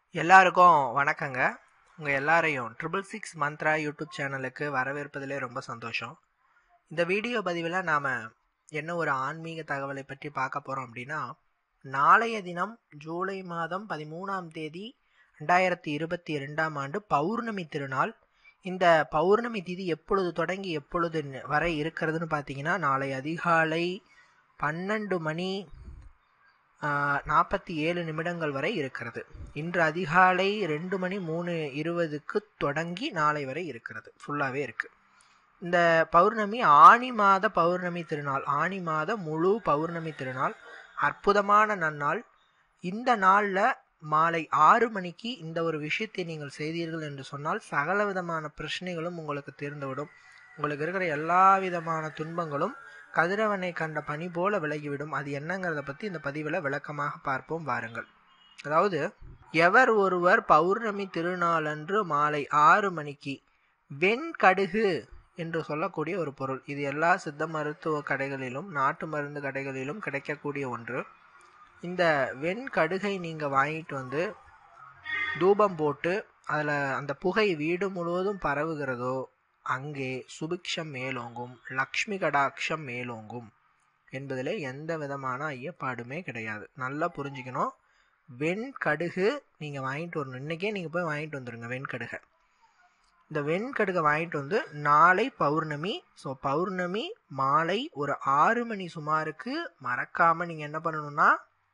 எல்லாருக்கும் வணக்கங்க உங்கள் எல்லாரையும் ட்ரிபிள் சிக்ஸ் மந்த்ரா யூடியூப் சேனலுக்கு வரவேற்பதிலே ரொம்ப சந்தோஷம் இந்த வீடியோ பதிவில் நாம் என்ன ஒரு ஆன்மீக தகவலை பற்றி பார்க்க போகிறோம் அப்படின்னா நாளைய தினம் ஜூலை மாதம் பதிமூணாம் தேதி ரெண்டாயிரத்தி இருபத்தி ரெண்டாம் ஆண்டு பௌர்ணமி திருநாள் இந்த பௌர்ணமி திதி எப்பொழுது தொடங்கி எப்பொழுது வரை இருக்கிறதுன்னு பார்த்தீங்கன்னா நாளை அதிகாலை பன்னெண்டு மணி நாற்பத்தி ஏழு நிமிடங்கள் வரை இருக்கிறது இன்று அதிகாலை ரெண்டு மணி மூணு இருபதுக்கு தொடங்கி நாளை வரை இருக்கிறது ஃபுல்லாகவே இருக்குது இந்த பௌர்ணமி ஆணி மாத பௌர்ணமி திருநாள் ஆணி மாத முழு பௌர்ணமி திருநாள் அற்புதமான நன்னாள் இந்த நாளில் மாலை ஆறு மணிக்கு இந்த ஒரு விஷயத்தை நீங்கள் செய்தீர்கள் என்று சொன்னால் சகல விதமான பிரச்சனைகளும் உங்களுக்கு தீர்ந்துவிடும் உங்களுக்கு இருக்கிற எல்லா விதமான துன்பங்களும் கதிரவனை கண்ட பனி போல விலகிவிடும் அது என்னங்கிறத பற்றி இந்த பதிவில் விளக்கமாக பார்ப்போம் வாருங்கள் அதாவது எவர் ஒருவர் பௌர்ணமி திருநாளன்று மாலை ஆறு மணிக்கு வெண்கடுகு என்று சொல்லக்கூடிய ஒரு பொருள் இது எல்லா சித்த மருத்துவ கடைகளிலும் நாட்டு மருந்து கடைகளிலும் கிடைக்கக்கூடிய ஒன்று இந்த வெண்கடுகை நீங்கள் வாங்கிட்டு வந்து தூபம் போட்டு அதில் அந்த புகை வீடு முழுவதும் பரவுகிறதோ அங்கே சுபிக்ஷம் மேலோங்கும் லக்ஷ்மி கடாட்சம் மேலோங்கும் என்பதில் எந்த விதமான ஐயப்பாடுமே கிடையாது நல்லா புரிஞ்சுக்கணும் வெண்கடுகு நீங்கள் வாங்கிட்டு வரணும் இன்றைக்கே நீங்கள் போய் வாங்கிட்டு வந்துடுங்க வெண்கடுகை இந்த வெண்கடுகை வாங்கிட்டு வந்து நாளை பௌர்ணமி ஸோ பௌர்ணமி மாலை ஒரு ஆறு மணி சுமாருக்கு மறக்காமல் நீங்கள் என்ன பண்ணணும்னா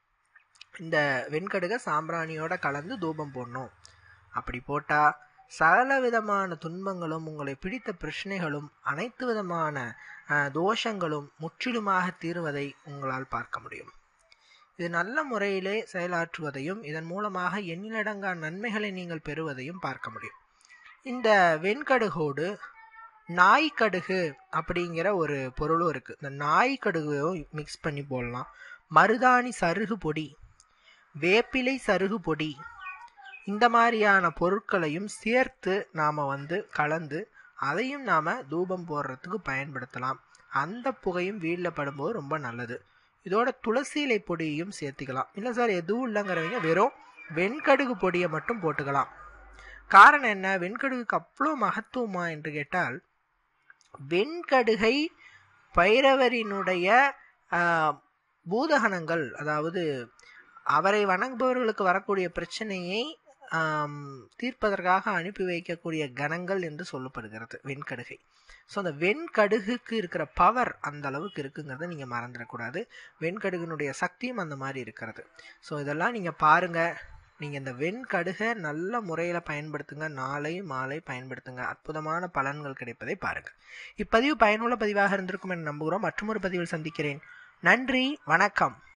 இந்த வெண்கடுகை சாம்பிராணியோட கலந்து தூபம் போடணும் அப்படி போட்டால் சகல விதமான துன்பங்களும் உங்களை பிடித்த பிரச்சனைகளும் அனைத்து விதமான தோஷங்களும் முற்றிலுமாக தீர்வதை உங்களால் பார்க்க முடியும் இது நல்ல முறையிலே செயலாற்றுவதையும் இதன் மூலமாக எண்ணிலடங்கா நன்மைகளை நீங்கள் பெறுவதையும் பார்க்க முடியும் இந்த வெண்கடுகோடு நாய்க்கடுகு அப்படிங்கிற ஒரு பொருளும் இருக்குது இந்த நாய்க்கடுகையும் மிக்ஸ் பண்ணி போடலாம் மருதாணி சருகு பொடி வேப்பிலை சருகு பொடி இந்த மாதிரியான பொருட்களையும் சேர்த்து நாம் வந்து கலந்து அதையும் நாம் தூபம் போடுறதுக்கு பயன்படுத்தலாம் அந்த புகையும் வீட்டில் படும்போது ரொம்ப நல்லது இதோட துளசி இலை பொடியையும் சேர்த்துக்கலாம் இல்லை சார் எதுவும் இல்லைங்கிறவங்க வெறும் வெண்கடுகு பொடியை மட்டும் போட்டுக்கலாம் காரணம் என்ன வெண்கடுகுக்கு அவ்வளோ மகத்துவமா என்று கேட்டால் வெண்கடுகை பைரவரினுடைய பூதகணங்கள் அதாவது அவரை வணங்குபவர்களுக்கு வரக்கூடிய பிரச்சனையை தீர்ப்பதற்காக அனுப்பி வைக்கக்கூடிய கணங்கள் என்று சொல்லப்படுகிறது வெண்கடுகை ஸோ அந்த வெண்கடுகுக்கு இருக்கிற பவர் அந்த அளவுக்கு இருக்குங்கிறத நீங்கள் மறந்துடக்கூடாது வெண்கடுகுனுடைய சக்தியும் அந்த மாதிரி இருக்கிறது ஸோ இதெல்லாம் நீங்கள் பாருங்கள் நீங்கள் இந்த வெண்கடுகை நல்ல முறையில் பயன்படுத்துங்க நாளை மாலை பயன்படுத்துங்க அற்புதமான பலன்கள் கிடைப்பதை பாருங்கள் இப்பதிவு பயனுள்ள பதிவாக இருந்திருக்கும் என நம்புகிறோம் மற்றொரு பதிவில் சந்திக்கிறேன் நன்றி வணக்கம்